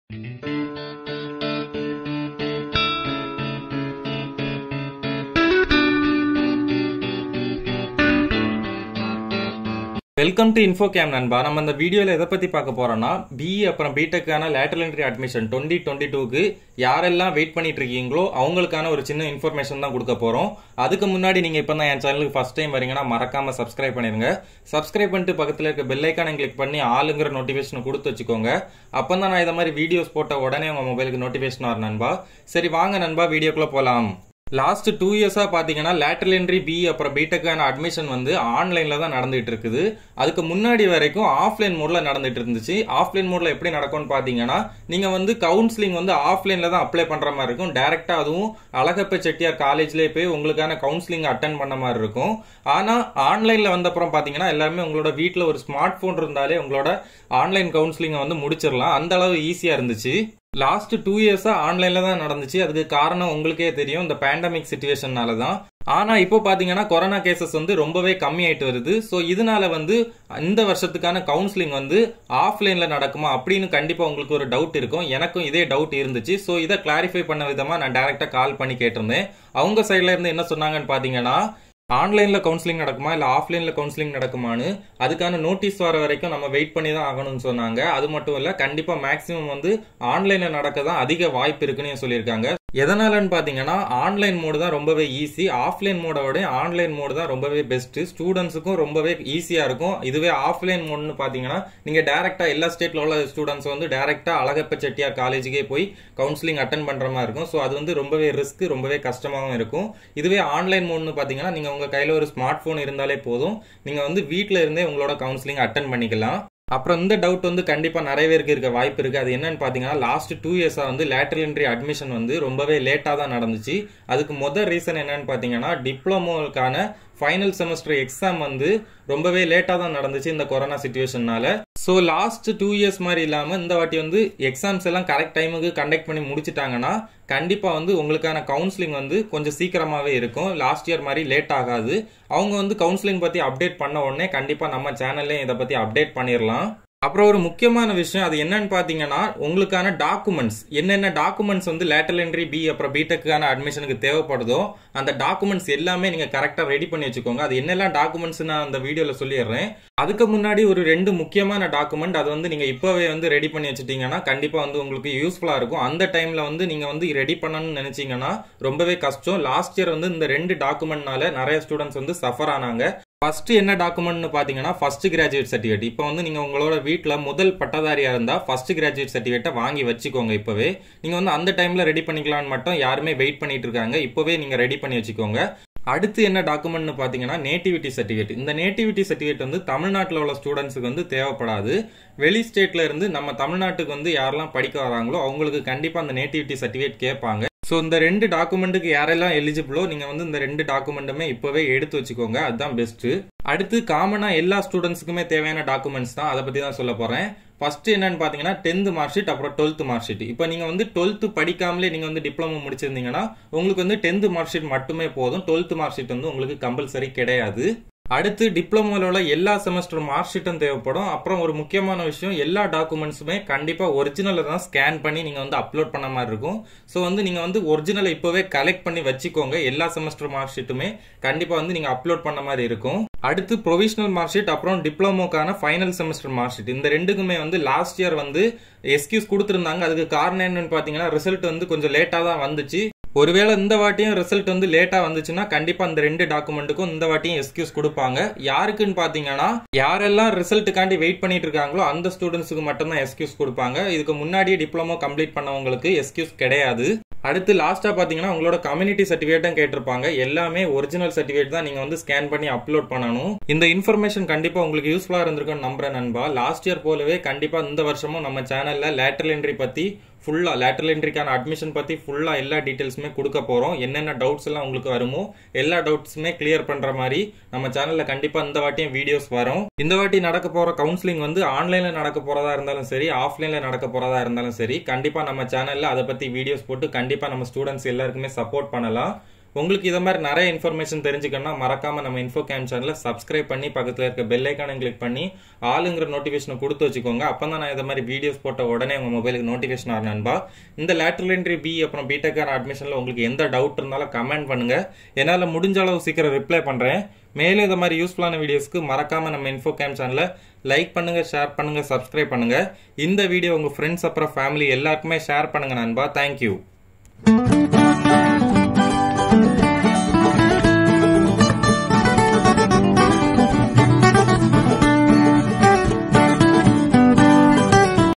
welcome to info game நண்பா நம்ம இந்த வீடியோவில் எதை பற்றி பார்க்க போறோம்னா பிஇ அப்புறம் பிடெக்கான lateral entry admission twenty twenty டூக்கு யாரெல்லாம் வெயிட் பண்ணிட்டு இருக்கீங்களோ அவங்களுக்கான ஒரு சின்ன இன்ஃபர்மேஷன் தான் கொடுக்க போறோம் அதுக்கு முன்னாடி நீங்க இப்போ தான் என் சேனலுக்கு ஃபர்ஸ்ட் டைம் வரீங்கன்னா மறக்காம சப்ஸ்கிரைப் பண்ணிருங்க சப்ஸ்கிரைப் பண்ணிட்டு பக்கத்தில் இருக்க பெல் ஐக்கானை கிளிக் பண்ணி ஆளுங்கிற நோட்டிஃபிகேஷன் கொடுத்து வச்சுக்கோங்க அப்போ தான் நான் இதை மாதிரி வீடியோஸ் போட்ட உடனே உங்க மொபைலுக்கு நோட்டிஃபிகேஷன் வரும் நண்பா சரி வாங்க நண்பா வீடியோக்குள்ள போலாம் லாஸ்ட் டூ இயர்ஸா பாத்தீங்கன்னா லேட்டரல் என்ட்ரி பி அப்புறம் பிடெக்கான அட்மிஷன் வந்து ஆன்லைன்ல தான் நடந்துட்டு இருக்குது அதுக்கு முன்னாடி வரைக்கும் ஆஃப்லைன் மோட்ல நடந்துட்டு இருந்துச்சு ஆஃப்லைன் மோட்ல எப்படி நடக்கும்னு பாத்தீங்கன்னா நீங்க வந்து கவுன்சிலிங் வந்து ஆஃப்லைன்ல தான் அப்ளை பண்ற மாதிரி இருக்கும் டைரக்டா அதுவும் அழகப்ப செட்டியார் காலேஜ்லயே போய் உங்களுக்கான கவுன்சிலிங் அட்டன் பண்ண மாதிரி இருக்கும் ஆனா ஆன்லைன்ல வந்த அப்புறம் பாத்தீங்கன்னா எல்லாருமே உங்களோட வீட்ல ஒரு ஸ்மார்ட் போன் இருந்தாலே உங்களோட ஆன்லைன் கவுன்சிலிங் வந்து முடிச்சிடலாம் அந்த அளவு ஈஸியா இருந்துச்சு லாஸ்ட் டூ இயர்ஸா ஆன்லைன்ல தான் நடந்துச்சு அதுக்கு காரணம் உங்களுக்கே தெரியும் இந்த பேண்டமிக் சுச்சுவேஷன்னால தான் ஆனா இப்போ பாத்தீங்கன்னா கொரோனா கேசஸ் வந்து ரொம்பவே கம்மி ஆயிட்டு வருது ஸோ இதனால வந்து இந்த வருஷத்துக்கான கவுன்சிலிங் வந்து ஆஃப்லைன்ல நடக்குமா அப்படின்னு கண்டிப்பா உங்களுக்கு ஒரு டவுட் இருக்கும் எனக்கும் இதே டவுட் இருந்துச்சு ஸோ இதை கிளாரிஃபை பண்ண விதமா நான் டைரக்டா கால் பண்ணி கேட்டிருந்தேன் அவங்க சைட்ல இருந்து என்ன சொன்னாங்கன்னு பாத்தீங்கன்னா ஆன்லைன்ல கவுன்சிலிங் நடக்குமா இல்ல ஆஃப்லைன்ல கவுன்சிலிங் நடக்குமான்னு அதுக்கான நோட்டீஸ் வர வரைக்கும் நம்ம வெயிட் பண்ணி தான் ஆகணும்னு சொன்னாங்க அது மட்டும் இல்ல கண்டிப்பா மேக்சிமம் வந்து ஆன்லைன்ல நடக்க தான் அதிக வாய்ப்பு இருக்குன்னு சொல்லியிருக்காங்க எதனாலன்னு பாத்தீங்கன்னா ஆன்லைன் மோடு தான் ரொம்பவே ஈஸி ஆஃப்லைன் மோட விட ஆன்லைன் மோடு தான் ரொம்பவே பெஸ்ட் ஸ்டூடெண்ட்ஸுக்கும் ரொம்பவே ஈஸியா இருக்கும் இதுவே ஆஃப்லைன் மோட்னு பாத்தீங்கன்னா நீங்க டைரக்டா எல்லா ஸ்டேட்ல உள்ள ஸ்டூடெண்ட்ஸ் வந்து டைரக்டா அழகப்ப செட்டியார் காலேஜுக்கே போய் கவுன்சிலிங் அட்டன் பண்ற மாதிரி இருக்கும் ஸோ அது வந்து ரொம்பவே ரிஸ்க் ரொம்பவே கஷ்டமாகவும் இருக்கும் இதுவே ஆன்லைன் மோட்னு பாத்தீங்கன்னா நீங்க உங்க கையில ஒரு ஸ்மார்ட் போன் இருந்தாலே போதும் நீங்க வந்து வீட்ல இருந்தே உங்களோட கவுன்சிலிங் அட்டன் பண்ணிக்கலாம் அப்புறம் இந்த டவுட் வந்து கண்டிப்பா நிறைய பேருக்கு இருக்க வாய்ப்பு இருக்கு அது என்னன்னு பாத்தீங்கன்னா லாஸ்ட் டூ இயர்ஸா வந்து லேட்டரல் என்ட்ரி அட்மிஷன் வந்து ரொம்பவே லேட்டா தான் நடந்துச்சு அதுக்கு முதல் ரீசன் என்னன்னு பாத்தீங்கன்னா டிப்ளமோவுக்கான ஃபைனல் செமஸ்டர் எக்ஸாம் வந்து ரொம்பவே லேட்டாக தான் நடந்துச்சு இந்த கொரோனா சுச்சுவேஷன்னால ஸோ லாஸ்ட் டூ இயர்ஸ் மாதிரி இல்லாமல் இந்த வாட்டி வந்து எக்ஸாம்ஸ் எல்லாம் கரெக்ட் டைமுக்கு கண்டக்ட் பண்ணி முடிச்சிட்டாங்கன்னா கண்டிப்பாக வந்து உங்களுக்கான கவுன்சிலிங் வந்து கொஞ்சம் சீக்கிரமாகவே இருக்கும் லாஸ்ட் இயர் மாதிரி லேட் ஆகாது அவங்க வந்து கவுன்சிலிங் பற்றி அப்டேட் பண்ண உடனே கண்டிப்பாக நம்ம சேனல்லையும் இதை பற்றி அப்டேட் பண்ணிடலாம் அப்புறம் ஒரு முக்கியமான விஷயம் அது என்னன்னு பாத்தீங்கன்னா உங்களுக்கான டாக்குமெண்ட்ஸ் என்னென்ன டாக்குமெண்ட்ஸ் வந்து லேட்டரல் என்ட்ரி பி அப்புறம் பிடெக்கான அட்மிஷனுக்கு தேவைப்படுதோ அந்த டாக்குமெண்ட்ஸ் எல்லாமே நீங்க கரெக்டா ரெடி பண்ணி வச்சுக்கோங்க அது என்னெல்லாம் டாக்குமெண்ட்ஸ் நான் அந்த வீடியோல சொல்லிடுறேன் அதுக்கு முன்னாடி ஒரு ரெண்டு முக்கியமான டாக்குமெண்ட் அது வந்து நீங்க இப்பவே வந்து ரெடி பண்ணி வச்சுட்டீங்கன்னா கண்டிப்பா வந்து உங்களுக்கு யூஸ்ஃபுல்லா இருக்கும் அந்த டைம்ல வந்து நீங்க வந்து ரெடி பண்ணணும்னு நினைச்சீங்கன்னா ரொம்பவே கஷ்டம் லாஸ்ட் இயர் வந்து இந்த ரெண்டு டாக்குமெண்ட்னால நிறைய ஸ்டூடெண்ட்ஸ் வந்து சஃபர் ஆனாங்க ஃபர்ஸ்ட் என்ன டாக்குமெண்ட்னு பாத்தீங்கன்னா ஃபர்ஸ்ட் கிராஜுவேட் சர்டிஃபிகேட் இப்போ வந்து நீங்க உங்களோட வீட்டில் முதல் பட்டதாரியா இருந்தா ஃபர்ஸ்ட் கிராஜுவேட் சர்டிஃபிகேட்டை வாங்கி வச்சுக்கோங்க இப்பவே நீங்க வந்து அந்த டைம்ல ரெடி பண்ணிக்கலாம்னு மட்டும் யாருமே வெயிட் பண்ணிட்டு இருக்காங்க இப்பவே நீங்க ரெடி பண்ணி வச்சுக்கோங்க அடுத்து என்ன டாக்குமெண்ட்னு பாத்தீங்கன்னா நேட்டிவிட்டி சர்டிஃபிகேட் இந்த நேட்டிவிட்டி சர்டிஃபிகேட் வந்து தமிழ்நாட்டில் உள்ள ஸ்டூடெண்ட்ஸுக்கு வந்து தேவைப்படாது வெளி ஸ்டேட்ல இருந்து நம்ம தமிழ்நாட்டுக்கு வந்து யாரெல்லாம் படிக்க வராங்களோ அவங்களுக்கு கண்டிப்பா அந்த நேட்டிவிட்டி சர்டிஃபிகேட் கேட்பாங்க ஸோ இந்த ரெண்டு டாக்குமெண்ட்டுக்கு யாரெல்லாம் எலிஜிபிளோ நீங்கள் வந்து இந்த ரெண்டு டாக்குமெண்ட்டுமே இப்போவே எடுத்து வச்சுக்கோங்க அதுதான் பெஸ்ட்டு அடுத்து காமனாக எல்லா ஸ்டூடெண்ட்ஸுக்குமே தேவையான டாக்குமெண்ட்ஸ் தான் அதை பற்றி தான் சொல்ல போகிறேன் ஃபர்ஸ்ட் என்னன்னு பார்த்தீங்கன்னா டென்த் மார்க் ஷீட் அப்புறம் டுவெல்த் மார்க் ஷீட் இப்போ நீங்கள் வந்து டுவெல்த் படிக்காமலே நீங்கள் வந்து டிப்ளமோ முடிச்சிருந்தீங்கன்னா உங்களுக்கு வந்து டென்த் மார்க் ஷீட் மட்டுமே போதும் டுவெல்த் மார்க் ஷீட் வந்து உங்களுக்கு கம்பல்சரி கிடையாது அடுத்து டிப்ளமோல உள்ள எல்லா செமஸ்டர் மார்க் ஷீட்டும் தேவைப்படும் அப்புறம் ஒரு முக்கியமான விஷயம் எல்லா டாக்குமெண்ட்ஸுமே கண்டிப்பா ஒரிஜினலை தான் ஸ்கேன் பண்ணி நீங்க வந்து அப்லோட் பண்ண மாதிரி இருக்கும் ஸோ வந்து நீங்க வந்து ஒரிஜினலை இப்போவே கலெக்ட் பண்ணி வச்சுக்கோங்க எல்லா செமஸ்டர் மார்க் ஷீட்டுமே கண்டிப்பா வந்து நீங்க அப்லோட் பண்ண மாதிரி இருக்கும் அடுத்து ப்ரொவிஷனல் மார்க் ஷீட் அப்புறம் டிப்ளமோக்கான ஃபைனல் செமஸ்டர் மார்க் ஷீட் இந்த ரெண்டுக்குமே வந்து லாஸ்ட் இயர் வந்து எஸ்கியூஸ் கொடுத்துருந்தாங்க அதுக்கு காரணம் என்னன்னு பாத்தீங்கன்னா ரிசல்ட் வந்து கொஞ்சம் லேட்டா தான் வந்துச்சு ஒருவேளை இந்த வாட்டியும் ரிசல்ட் வந்து லேட்டா வந்துச்சுன்னா கண்டிப்பா இந்த ரெண்டு டாக்குமெண்ட்டுக்கும் இந்த வாட்டியும் எஸ்கியூஸ் கொடுப்பாங்க யாருக்குன்னு பாத்தீங்கன்னா யாரெல்லாம் ரிசல்ட்டுக்காண்டி வெயிட் பண்ணிட்டு இருக்காங்களோ அந்த ஸ்டூடெண்ட்ஸுக்கு மட்டும்தான் எஸ்கியூஸ் கொடுப்பாங்க இதுக்கு முன்னாடியே டிப்ளமோ கம்ப்ளீட் பண்ணவங்களுக்கு எஸ்கியூஸ் கிடையாது அடுத்து லாஸ்டா பாத்தீங்கன்னா உங்களோட கம்யூனிட்டி சர்டிஃபிகேட்டும் கேட்டிருப்பாங்க எல்லாமே ஒரிஜினல் சர்டிஃபிகேட் தான் நீங்க வந்து ஸ்கேன் பண்ணி அப்லோட் பண்ணணும் இந்த இன்ஃபர்மேஷன் கண்டிப்பா உங்களுக்கு யூஸ்ஃபுல்லா இருந்திருக்கும்னு நம்புறேன் நண்பா லாஸ்ட் இயர் போலவே கண்டிப்பா இந்த வருஷமும் நம்ம சேனல்ல லேட்டரல் என்ட்ரி பத்தி ஃபுல்லா லேட்டரல் என்ட்ரிக்கான அட்மிஷன் பத்தி ஃபுல்லா எல்லா டீடைல்ஸுமே கொடுக்க போறோம் என்னென்ன டவுட்ஸ் எல்லாம் உங்களுக்கு வருமோ எல்லா டவுட்ஸுமே கிளியர் பண்ற மாதிரி நம்ம சேனல்ல கண்டிப்பா இந்த வாட்டியும் வீடியோஸ் வரும் இந்த வாட்டி நடக்க போற கவுன்சிலிங் வந்து ஆன்லைன்ல நடக்க போறதா இருந்தாலும் சரி ஆஃப்லைன்ல நடக்க போறதா இருந்தாலும் சரி கண்டிப்பா நம்ம சேனல்ல அதை பத்தி வீடியோஸ் போட்டு கண்டிப்பா நம்ம ஸ்டூடெண்ட்ஸ் எல்லாருக்குமே சப்போர்ட் பண்ணலாம் உங்களுக்கு இதை மாதிரி நிறைய இன்ஃபர்மேஷன் தெரிஞ்சுக்கணும்னா மறக்காம நம்ம இன்ஃபோ கேம் சேனலை சப்ஸ்கிரைப் பண்ணி பக்கத்தில் இருக்க பெல் ஐக்கானை கிளிக் பண்ணி ஆளுங்கிற நோட்டிஃபிகேஷனை கொடுத்து வச்சுக்கோங்க அப்போ தான் நான் இதை மாதிரி வீடியோஸ் போட்ட உடனே உங்கள் மொபைலுக்கு நோட்டிஃபிகேஷன் ஆகும் நண்பா இந்த லேட்டரல் என்ட்ரி பி அப்புறம் பிடெக்கான அட்மிஷனில் உங்களுக்கு எந்த டவுட் இருந்தாலும் கமெண்ட் பண்ணுங்க என்னால் முடிஞ்ச அளவு சீக்கிரம் ரிப்ளை பண்ணுறேன் மேலும் இந்த மாதிரி யூஸ்ஃபுல்லான வீடியோஸ்க்கு மறக்காம நம்ம இன்ஃபோ கேம் சேனலை லைக் பண்ணுங்க ஷேர் பண்ணுங்க சப்ஸ்கிரைப் பண்ணுங்க இந்த வீடியோ உங்க ஃப்ரெண்ட்ஸ் அப்புறம் ஃபேமிலி எல்லாருக்குமே ஷேர் பண்ணுங்க நண்பா தேங்க்யூ